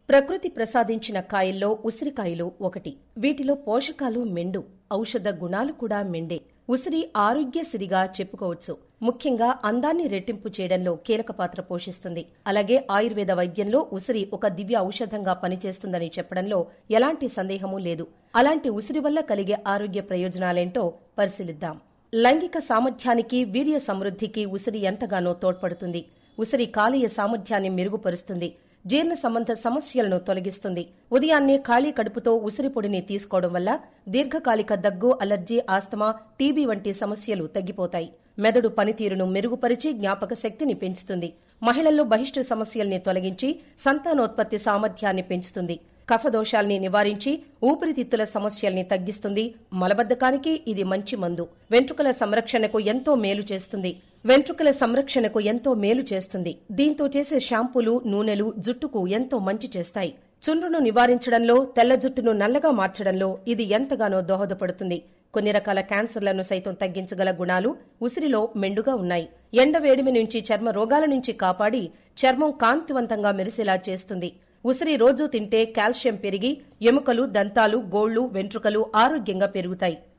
ప్రకృతి ప్రసాదించిన కాయల్లో ఉసిరికాయలు ఒకటి వీటిలో పోషకాలు మెండు ఔషధ గుణాలు కూడా మెండే ఉసిరి ఆరోగ్యసిరిగా చెప్పుకోవచ్చు ముఖ్యంగా అందాన్ని రెట్టింపు చేయడంలో కీలక పాత్ర పోషిస్తుంది అలాగే ఆయుర్వేద వైద్యంలో ఉసిరి ఒక దివ్య ఔషధంగా పనిచేస్తుందని చెప్పడంలో ఎలాంటి సందేహమూ లేదు అలాంటి ఉసిరి వల్ల కలిగే ఆరోగ్య ప్రయోజనాలేంటో పరిశీలిద్దాం లైంగిక సామర్థ్యానికి వీర్య సమృద్ధికి ఉసిరి ఎంతగానో తోడ్పడుతుంది ఉసిరి కాలేయ సామర్థ్యాన్ని మెరుగుపరుస్తుంది జీర్ణ సంబంధ సమస్యలను తొలగిస్తుంది ఉదయాన్నే ఖాళీ కడుపుతో ఉసిరి పొడిని తీసుకోవడం వల్ల దీర్ఘకాలిక దగ్గు అలర్జీ ఆస్తమా టీబీ వంటి సమస్యలు తగ్గిపోతాయి మెదడు పనితీరును మెరుగుపరిచి జ్ఞాపక శక్తిని పెంచుతుంది మహిళల్లో బహిష్టు సమస్యల్ని తొలగించి సంతానోత్పత్తి సామర్థ్యాన్ని పెంచుతుంది కఫదోషాల్ని నివారించి ఊపిరితిత్తుల సమస్యల్ని తగ్గిస్తుంది మలబద్ధకానికి ఇది మంచి మందు వెంట్రుకల సంరక్షణకు ఎంతో మేలు చేస్తుంది వెంట్రుకల సంరక్షణకు ఎంతో మేలు చేస్తుంది దీంతో చేసే షాంపూలు నూనెలు జుట్టుకు ఎంతో మంచి చేస్తాయి చుండ్రును నివారించడంలో తెల్ల జుట్టును నల్లగా మార్చడంలో ఇది ఎంతగానో దోహదపడుతుంది కొన్ని రకాల క్యాన్సర్లను సైతం తగ్గించగల గుణాలు ఉసిరిలో మెండుగా ఉన్నాయి ఎండ వేడిమి నుంచి చర్మ రోగాల నుంచి కాపాడి చర్మం కాంతివంతంగా మెరిసేలా చేస్తుంది ఉసిరి రోజూ తింటే కాల్షియం పెరిగి ఎముకలు దంతాలు గోళ్లు వెంట్రుకలు ఆరోగ్యంగా పెరుగుతాయి